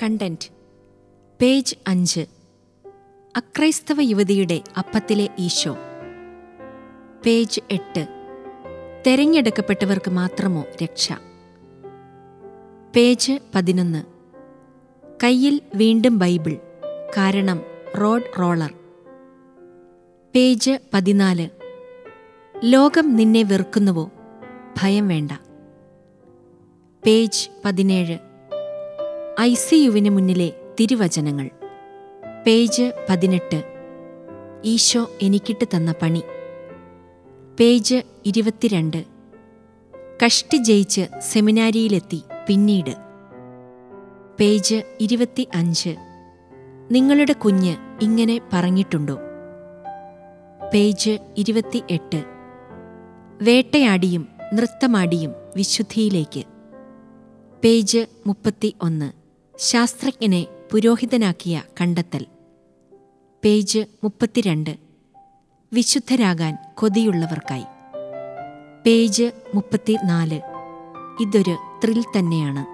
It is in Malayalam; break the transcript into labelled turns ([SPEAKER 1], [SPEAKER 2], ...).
[SPEAKER 1] കണ്ടന്റ് പേജ് അഞ്ച് അക്രൈസ്തവ യുവതിയുടെ അപ്പത്തിലെ ഈശോ പേജ് എട്ട് തെരഞ്ഞെടുക്കപ്പെട്ടവർക്ക് മാത്രമോ രക്ഷ പേജ് പതിനൊന്ന് കയ്യിൽ വീണ്ടും ബൈബിൾ കാരണം റോഡ് റോളർ പേജ് പതിനാല് ലോകം നിന്നെ വെറുക്കുന്നുവോ ഭയം വേണ്ട പേജ് പതിനേഴ് ഐ സി യുവിന് മുന്നിലെ തിരുവചനങ്ങൾ പേജ് പതിനെട്ട് ഈശോ എനിക്കിട്ട് തന്ന പണി പേജ് ഇരുപത്തിരണ്ട് കഷ്ടി ജയിച്ച് സെമിനാരിയിലെത്തി പിന്നീട് പേജ് ഇരുപത്തി അഞ്ച് നിങ്ങളുടെ കുഞ്ഞ് ഇങ്ങനെ പറഞ്ഞിട്ടുണ്ടോ പേജ് ഇരുപത്തി എട്ട് വേട്ടയാടിയും നൃത്തമാടിയും വിശുദ്ധിയിലേക്ക് പേജ് മുപ്പത്തി ഒന്ന് ശാസ്ത്രജ്ഞനെ പുരോഹിതനാക്കിയ കണ്ടെത്തൽ പേജ് മുപ്പത്തിരണ്ട് വിശുദ്ധരാകാൻ കൊതിയുള്ളവർക്കായി പേജ് മുപ്പത്തിനാല് ഇതൊരു ത്രിൽ തന്നെയാണ്